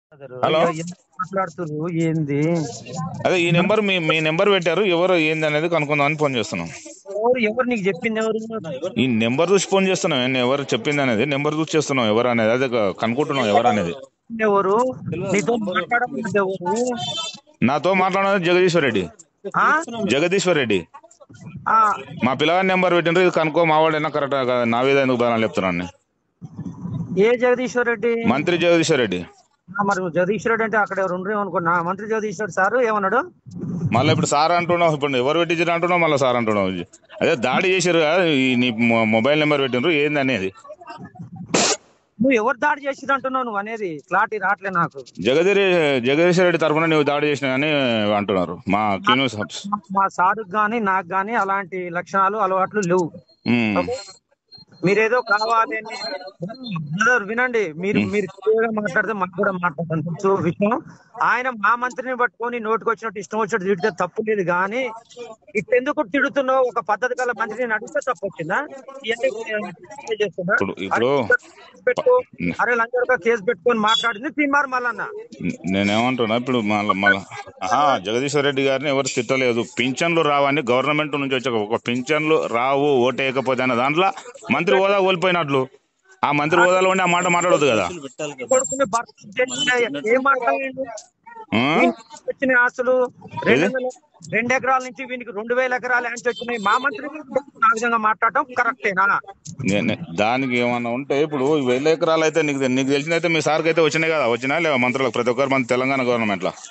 Hello. ఎందుకు మాట్లాడుతుర్రు ఏంది అదే ఈ నెంబర్ మీ మీ నెంబర్ పెట్టారు ఎవరు ఏంది అనేది కనుక్కుందామని ఫోన్ చేస్తున్నాం ఎవరు ఎవరు నీకు చెప్పింది ఎవరు ఈ నెంబర్ చూసి ఫోన్ చేస్తున్నాం ఏంటి ఎవరు చెప్పింది అనేది నెంబర్ చూసి చేస్తున్నాం ఎవరు అనేది అదే కనుక్కుంటున్నాం ఎవరు అనేది ఎవరు నీతో మాట్లాడలేదు ఎవరు నాతో మాట్లాడినది జగదీశ్వర్ రెడ్డి ఆ? జగదీశ్వర్ రెడ్డి ఆ, మా పిల్లగారి నెంబర్ పెట్టిండ్రు ఇది కనుక్కో మా వాడైనా కరెక్ట్ నా మీద ఎందుకు బాగా చెప్తున్నాను ఏ జగదీశ్వర్ రెడ్డి మంత్రి జగదీశ్వర్ రెడ్డి ఆ, మరి జగదీశ్వర్ రెడ్డి అంటే అక్కడ ఎవరు ఉండరు అనుకున్నా మంత్రి జగదీశ్వర్ సార్ ఏమన్నాడు మళ్ళీ ఇప్పుడు సార్ అంటున్నావు ఇప్పుడు ఎవరు పెట్టించారు అంటున్నావు మళ్ళీ సార్ అంటున్నావు అదే దాడి చేసారు కదా ఈ నీ మొ- మొబైల్ నెంబర్ పెట్టిండ్రు ఏంది అనేది నువ్వు ఎవరు దాడి చేసిరు అంటున్నావు నువ్వు అనేది క్లారిటీ రావట్లే నాకు జగదీ జగదీశ్వర్ రెడ్డి తరఫున నువ్వు దాడి చేసిన అని అంటున్నారు మా క్యూను సబ్స్ మా- మా సారుకు గాని నాకు గాని అలాంటి లక్షణాలు అలవాట్లు లేవు ఉమ్. మీరేదో కావాలి అని బ్రదర్ వినండి మీరు మీరు clear గా మాట్లాడితే మాకు కూడా మాట్లాడతాను తెలుసు విషయం ఆయన మా మంత్రిని పట్టుకొని నోటికి వచ్చినట్టు ఇష్టం వచ్చినట్టు తిడితే తప్పు లేదు కానీ ఇట్టెందుకు తిడుతున్నావు ఒక పద్ధతి గల మంత్రిని అడిగితే తప్పు వచ్చిందా ఇవన్నీ చేస్తున్నా ఇప్పుడు ఇప్పుడు కేసు పెట్టు అరే లంచర్గా కేసు పెట్టుకొని మాట్లాడింది తిన్నారు మళ్ళన్న నేనేమంటున్నా ఇప్పుడు మళ్ళా మళ్ళా ఆహా జగదీశ్వర్ రెడ్డి గారిని ఎవరు తిట్టలేదు పింఛన్లు రావని గవర్నమెంట్ నుంచి వచ్చే ఒక పింఛన్లు రావు ఓటేయకపోతే అన్న దాంట్లో మంత్రి హోదా కోల్పోయినట్లు ఆ మంత్రి హోదాలో ఉండి ఆ మాట మాట్లాడదు కదా కొడుకుని భర్త చేసిన ఏం మాట్లాడండి ఆ? వచ్చిన ఆస్తులు రెండు వందల రెండు ఎకరాల నుంచి వీనికి రెండు వేల ఎకరాలు యాంచి వచ్చినాయి మా మంత్రి ఆ విధంగా మాట్లాడటం కరెక్టేనా నే- నే- దానికి ఏమన్నా ఉంటే ఇప్పుడు వేల ఎకరాలు అయితే నీకు నీకు తెలిసిన అయితే మీ సార్కి అయితే వచ్చినాయి కదా వచ్చినాయి లేవా మంత్రులకు ప్రతి ఒక్కరు మన తెలంగాణ గవర్నమెంట్ లో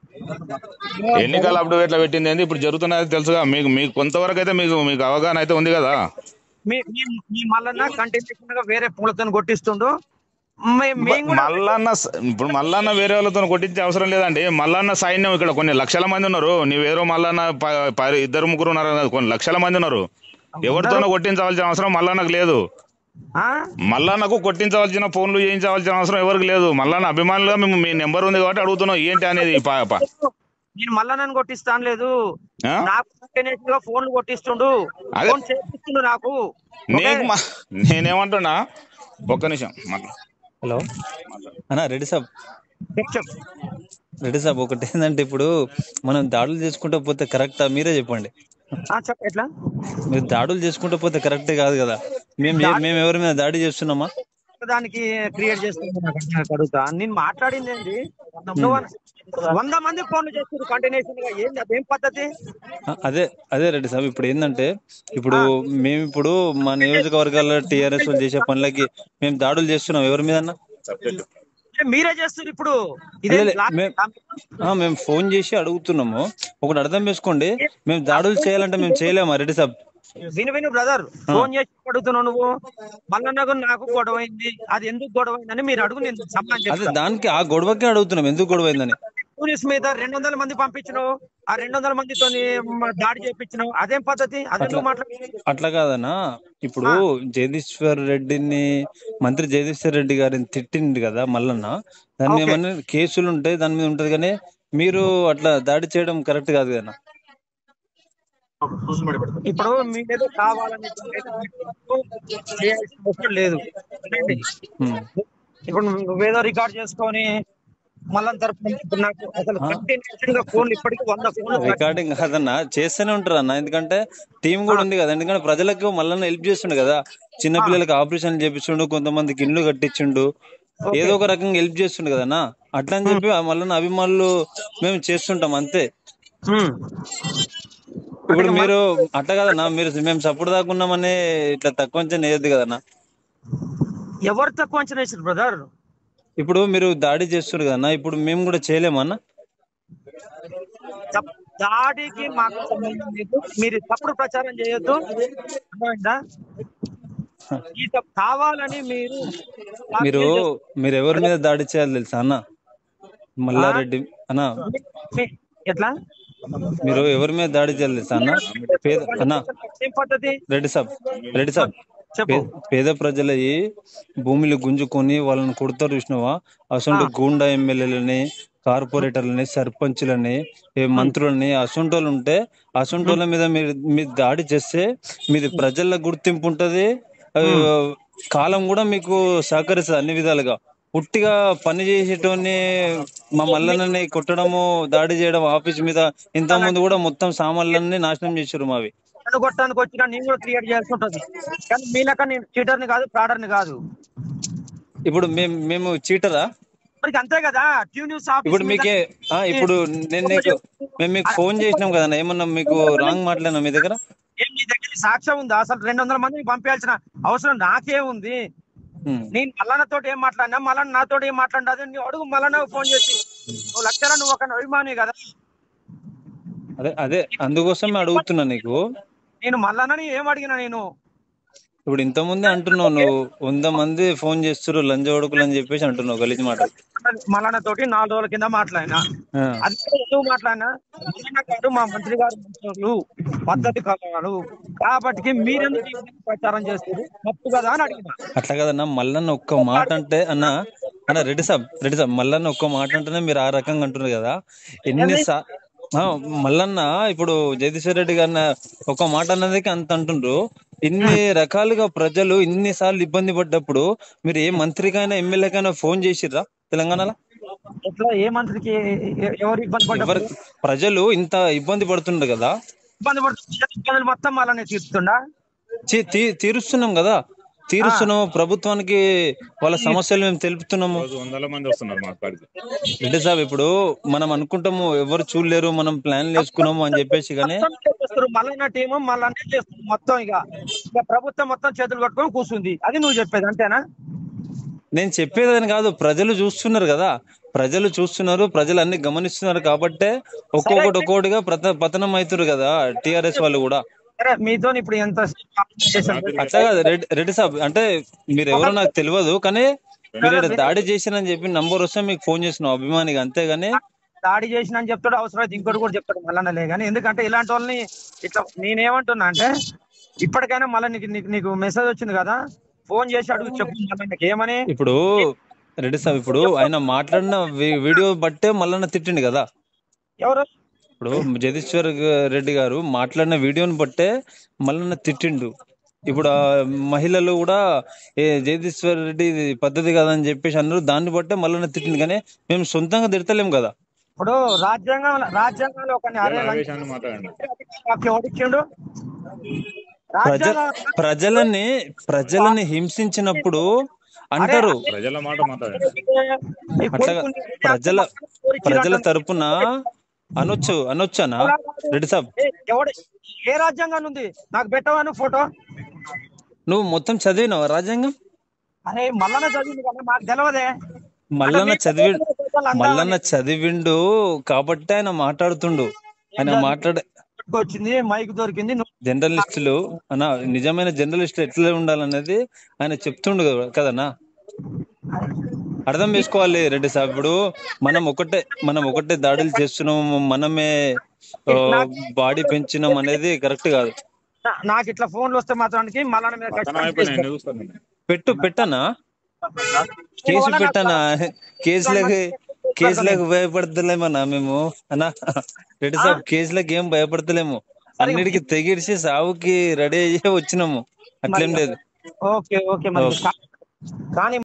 ఎన్నికల అప్పుడు ఎట్లా పెట్టింది ఏంది ఇప్పుడు జరుగుతున్నది తెలుసుగా మీకు మీకు కొంతవరకు అయితే మీకు మీకు అవగాహన అయితే ఉంది కదా మీ మీ- మీ మల్లన్న కంటిన్యూషన్ గా వేరే పూలతో కొట్టిస్తుండు మే- మేము కూడా మల్లన్న స- ఇప్పుడు మల్లన్న వేరే వాళ్ళతో కొట్టించే అవసరం లేదండి మల్లన్న సైన్యం ఇక్కడ కొన్ని లక్షల మంది ఉన్నారు నీవేరో మల్లన్న ప- ప- ఇద్దరు ముగ్గురు ఉన్నారు కదా, కొన్ని లక్షల మంది ఉన్నారు ఎవరితోనో కొట్టించవలసిన అవసరం మల్లన్నకు లేదు ఆ? మల్లన్నకు కొట్టించవలసిన ఫోన్లు చేయించవలసిన అవసరం ఎవరికి లేదు మల్లన్న అభిమానులుగా మేము మీ నెంబర్ ఉంది కాబట్టి అడుగుతున్నాం ఏంటి అనేది ప- ప- నేను మల్లన్నని కొట్టిస్తాను లేదు ఆ? నాకు కంటిన్యూషన్ గా ఫోన్లు కొట్టిస్తుండు అదే. ఫోన్ చేపిస్తుండు నాకు నీకు మా- నేనేమంటున్నా ఒక్క నిమిషం మాట్లా హలో అన్న రెడ్డి సాబ్ చెప్పు, చెప్పు. రెడ్డి సాబ్ ఒకటి ఏంటంటే ఇప్పుడు మనం దాడులు చేసుకుంటూ పోతే కరెక్టా మీరే చెప్పండి ఆ, చెప్పు ఎట్లా మీరు దాడులు చేసుకుంటూ పోతే కరెక్టే కాదు కదా మేము ఏ- మేము ఎవరి మీద దాడి చేస్తున్నామా దానికి క్రియేట్ చేస్తుంది నాకు అర్థం అడుగుతా నేను మాట్లాడింది ఏంటి నువ్వు వంద మంది ఫోన్లు చేస్తారు కంటిన్యూషన్ గా ఏంది అదేం పద్ధతి ఆ, అదే అదే రెడ్డి సాబ్ ఇప్పుడు ఏంటంటే ఇప్పుడు మేము ఇప్పుడు మా నియోజకవర్గాల్లో టీఆర్ఎస్ వాళ్ళు చేసే పనులకి మేము దాడులు చేస్తున్నాం ఎవరి మీద అంటే మీరే చేస్తారు ఇప్పుడు ఇదే లే, లే, మే- మేము ఫోన్ చేసి అడుగుతున్నాము ఒకటి అర్థం చేసుకోండి మేము దాడులు చేయాలంటే మేము చేయలేమా రెడ్డి సాబ్ విను విను బ్రదర్ ఫోన్ చేసి అడుగుతున్నావు నువ్వు మల్లన్నకు నాకు గొడవ అయింది అది ఎందుకు గొడవ అయిందని మీరు అడుగు నేను సమాధానం అదే చెప్తా దానికి ఆ గొడవకే అడుగుతున్నాం ఎందుకు గొడవ అయిందని పోలీస్ మీద రెండు వందల మంది పంపించినావు ఆ రెండు వందల మందితో దాడి చేయించినావు అదేం పద్ధతి అదెందుకు మాట్లాడు అట్లా కాదనా ఇప్పుడు జగదీశ్వర్ రెడ్డిని మంత్రి జగదీశ్వర్ రెడ్డి గారిని తిట్టింది కదా మల్లన్న దాని మీద ఓకే. ఏమన్నా కేసులు ఉంటాయి దాని మీద ఉంటది కానీ మీరు అట్లా దాడి చేయడం కరెక్ట్ కాదు కదా ఇప్పుడు మీరేదో కావాలని చేయాల్సిన అవసరం లేదు వినండి. హ్మ్. ఇప్పుడు నువ్వేదో రికార్డ్ చేసుకొని మళ్ళీ తరపున ఇప్పుడు నాకు అసలు కంటిన్యూషన్ గా ఫోన్లు ఇప్పటికీ వంద ఫోన్లు రికార్డింగ్ కాదన్నా చేస్తూనే ఉంటారు అన్న ఎందుకంటే టీం కూడా ఉంది కదా ఎందుకంటే ప్రజలకు మల్లన్న హెల్ప్ చేస్తుండు కదా చిన్న పిల్లలకి ఆపరేషన్ చేపిస్తుండు కొంతమందికి ఇండ్లు కట్టించిండు ఏదో ఒక రకంగా హెల్ప్ చేస్తుండు కదన్నా అట్లా అని చెప్పి ఆ మల్లన్న అభిమానులు మేము చేస్తుంటాం అంతే హ్మ్. ఇప్పుడు మీరు అట్లా కదన్నా మీరు మేము సపోర్ట్ దాకున్నామని ఇట్లా తక్కువ అంచనా వేయద్దు కదన్నా ఎవరు తక్కువ అంచనా వేసారు బ్రదర్ ఇప్పుడు మీరు దాడి చేస్తున్నారు కదన్నా ఇప్పుడు మేము కూడా చేయలేమన్నా దాడికి మాకు సంబంధం లేదు మీరు తప్పుడు ప్రచారం చేయొద్దు అర్థమైందా ఈ తప్పు కావాలని మీరు మీరు మీరు ఎవరి మీద దాడి చేయాలి తెలుసా అన్న మల్లారెడ్డి అన్న మీ- ఎట్లా మీరు ఎవరి మీద దాడి చేయాలి తెలుసా అన్న పేద అన్న ఏం పద్ధతి రెడ్డి సాబ్ రెడ్డి సాబ్ చెప్పు పే- పేద ప్రజలయి భూమిని గుంజుకొని వాళ్ళని కొడతారు చూసినావా అసొంటి గూండా ఎమ్మెల్యేలని కార్పొరేటర్లని సర్పంచులని ఏ మంత్రులని అసొంటోళ్ళు ఉంటే అసొంటోళ్ళ మీద మీరు మీరు దాడి చేస్తే మీది ప్రజల గుర్తింపు ఉంటది ఆ, కాలం కూడా మీకు సహకరిస్తుంది అన్ని విధాలుగా పుట్టిగా పని చేసేటోని మా మల్లన్నని కొట్టడము దాడి చేయడం ఆఫీస్ మీద ఇంత ముందు కూడా మొత్తం సామాన్లన్నీ నాశనం చేశారు మావి నన్ను కొట్టడానికి వచ్చినా నేను కూడా క్రియేట్ చేయాల్సి ఉంటుంది కానీ మీ లెక్క నేను చీటర్ని కాదు ఫ్రాడర్ని కాదు ఇప్పుడు మేము మేము చీటరా మరి అంతే కదా ట్యూ న్యూస్ ఆఫీస్ ఇప్పుడు మీద మీకే ఆ, ఇప్పుడు నేను నీకు మేము మీకు ఫోన్ చేసినాం కదా ఏమన్నా మీకు రాంగ్ మాట్లాడినా మీ దగ్గర ఏం నీ దగ్గర సాక్ష్యం ఉందా అసలు రెండు వందల మందిని పంపించాల్సిన అవసరం నాకే ఉంది ఉమ్. నేను మల్లన్నతో ఏం మాట్లాడినా మల్లన్న నాతో ఏం మాట్లాడదు నువ్వు అడుగు మల్లన్న ఫోన్ చేసి నువ్వు లక్షల నువ్వు ఒక అభిమాని కదా అదే అదే అందుకోసం అడుగుతున్నా నీకు నేను మల్లన్నని ఏం అడిగినా నేను ఇప్పుడు ఇంత ముందే అంటున్నావు నువ్వు వంద మంది ఫోన్ చేస్తారు లంజ కొడుకులు అని చెప్పేసి అంటున్నావు గలీజ్ మాట మల్లన్న తోటి నాలుగు రోజుల కింద మాట్లాడినా ఆ. అది కూడా ఎందుకు మాట్లాడినా మల్లన్న గారు మా మంత్రి గారు మంచోళ్ళు పద్ధతి కలవాడు కాబట్టి మీరెందుకు ఈ విధంగా ప్రచారం చేస్తారు తప్పు కదా అని అడిగిన అట్లా కదన్నా మల్లన్న ఒక్క మాట అంటే అన్న అన్న రెడ్డి సాబ్ రెడ్డి సాబ్ మల్లన్న ఒక్క మాట అంటేనే మీరు ఆ రకంగా అంటున్నారు కదా ఎన్ని సా ఆ, మల్లన్న ఇప్పుడు జగదీశ్వర్ రెడ్డి గారిన ఒక మాట అన్నదికి అంత అంటుండ్రు ఇన్ని రకాలుగా ప్రజలు ఇన్ని సార్లు ఇబ్బంది పడ్డప్పుడు మీరు ఏ మంత్రికైనా ఎమ్మెల్యేకైనా ఫోన్ చేసిర్రా తెలంగాణలో ఎట్లా ఏ మంత్రికి ఎ- ఎవరు ఇబ్బంది ఎవరు పడ్డారు ప్రజలు ఇంత ఇబ్బంది పడుతుండ్రు కదా ఇబ్బంది పడుతుంది ఇబ్బందులు మొత్తం మళ్ళీ తీరుతుండా చీ- తీ- తీరుస్తున్నాం కదా తీరుస్తున్నాము ప్రభుత్వానికి వాళ్ళ సమస్యలు మేము తెలుపుతున్నాము రోజు వందల మంది వస్తున్నారు మా కాడికి రెడ్డి సాబ్ ఇప్పుడు మనం అనుకుంటాము ఎవరు చూడలేరు మనం ప్లాన్లు వేసుకున్నాము అని చెప్పేసి కానీ మొత్తం చేస్తారు మళ్ళీ టీము మళ్ళీ చేస్తుంది మొత్తం ఇక ఇక ప్రభుత్వం మొత్తం చేతులు కట్టుకొని కూర్చుంది అది నువ్వు చెప్పేది అంతేనా నేను చెప్పేదని కాదు ప్రజలు చూస్తున్నారు కదా ప్రజలు చూస్తున్నారు ప్రజలు అన్ని గమనిస్తున్నారు కాబట్టే ఒక్కొక్కటి ఒక్కొక్కటిగా ప్రత పతనం అవుతారు కదా టిఆర్ఎస్ వాళ్ళు కూడా సరే మీతో ఇప్పుడు ఎంత చేశాను అట్లా కాదు రెడ్డి రెడ్డి సాబ్ అంటే మీరు ఎవరో నాకు తెలియదు కానీ మీరు ఈడ దాడి చేసినని చెప్పి నంబర్ వస్తే మీకు ఫోన్ చేస్తున్నావు అభిమానిగా అంతేగాని దాడి చేసిన అని చెప్తాడు అవసరం ఇంకోటి కూడా చెప్తాడు మళ్ళీ కానీ ఎందుకంటే ఇలాంటి వాళ్ళని ఇట్లా నేనేమంటున్నా అంటే ఇప్పటికైనా మళ్ళీ నీకు నీకు నీకు మెసేజ్ వచ్చింది కదా ఫోన్ చేసి అడుగు చెప్పు మళ్ళీ నీకు ఏమని ఇప్పుడు రెడ్డి సాబ్ ఇప్పుడు ఆయన మాట్లాడిన వీ- వీడియో బట్టే మళ్ళీ తిట్టిండు కదా ఎవరు ఇప్పుడు జగదీశ్వర్ గ- రెడ్డి గారు మాట్లాడిన వీడియోని బట్టే మళ్ళీ తిట్టిండు ఇప్పుడు ఆ మహిళలు కూడా ఏ జగదీశ్వర్ రెడ్డి ఇది పద్ధతి కాదని చెప్పేసి అన్నారు దాన్ని బట్టే మళ్ళీ తిట్టిండు కానీ మేము సొంతంగా తిడతలేం కదా ఇప్పుడు రాజ్యాంగం రాజ్యాంగంలో ఒక అరే ఆవేశాన్ని మాట్లాడండి లంచం ఎవడిచ్చిండు ప్రజ రాజ్యాంగం ప్రజలని ప్రజలని హింసించినప్పుడు అంటారు ప్రజల మాట మాట్లాడండి ఈ అట్లా కొడుకుని ప్రజల కోరిచ్చినట్టు ప్రజల తరపున అనొచ్చు అనొచ్చానా రెడ్డి సాబ్ ఏ, ఎవడు ఏ రాజ్యాంగం ఉంది నాకు పెట్టవాను ఫోటో నువ్వు మొత్తం చదివినావా రాజ్యాంగం అరే మల్లన్న చదివింది కదా మాకు తెలియదే మల్లన్న చదివి మల్లన్న చదివిండు కాబట్టి ఆయన మాట్లాడుతుండు ఆయన మాట్లాడే వచ్చింది మైక్ దొరికింది నువ్వు జర్నలిస్టులు అన్న నిజమైన జర్నలిస్టులు ఎట్లా ఉండాలనేది ఆయన చెప్తుండు కదా- కదన్నా అర్థం చేసుకోవాలి రెడ్డి సాబ్ ఇప్పుడు మనం ఒకటే మనం ఒకటే దాడులు చేస్తున్నాము మనమే బాడీ పెంచినాం అనేది కరెక్ట్ కాదు నా- నాకు ఇట్లా ఫోన్లు వస్తే మాత్రానికి మల్లన్న మీద పతనం ఖచ్చితంగా అయిపోయినాయి కేసు ఎన్ని చూస్తాను నేను. పెట్టు పెట్టనా కేసు పెట్టనా కేసులకు కేసులకు భయపడతలేమన్నా మేము అన్నా రెడ్డి సాబ్ కేసులకు ఏం భయపడతలేము అన్నిటికీ తెగిడిచి సావుకి రెడీ అయ్యి వచ్చినాము అట్లేం లేదు ఓకే ఓకే మరి కానీ